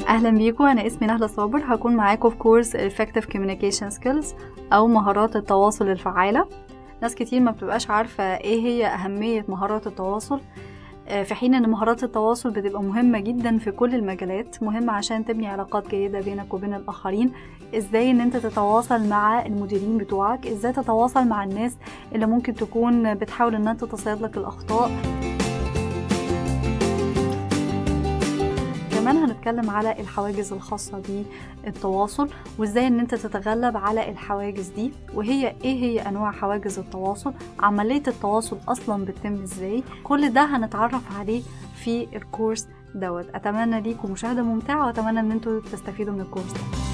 اهلا بيكم انا اسمي نهله صابر هكون معاكم في كورس Effective Communication Skills او مهارات التواصل الفعاله ناس كتير ما بتبقاش عارفه ايه هي اهميه مهارات التواصل آه، في حين ان مهارات التواصل بتبقى مهمة جدا في كل المجالات مهمة عشان تبني علاقات جيدة بينك وبين الاخرين ازاي ان انت تتواصل مع المديرين بتوعك ازاي تتواصل مع الناس اللي ممكن تكون بتحاول ان انت تصيد لك الاخطاء كمان هنتكلم على الحواجز الخاصة بالتواصل وازاي ان انت تتغلب على الحواجز دي وهي ايه هي انواع حواجز التواصل عملية التواصل اصلا بتتم ازاي كل ده هنتعرف عليه في الكورس دوت اتمنى ليكم مشاهدة ممتعة واتمنى ان انتوا تستفيدوا من الكورس ده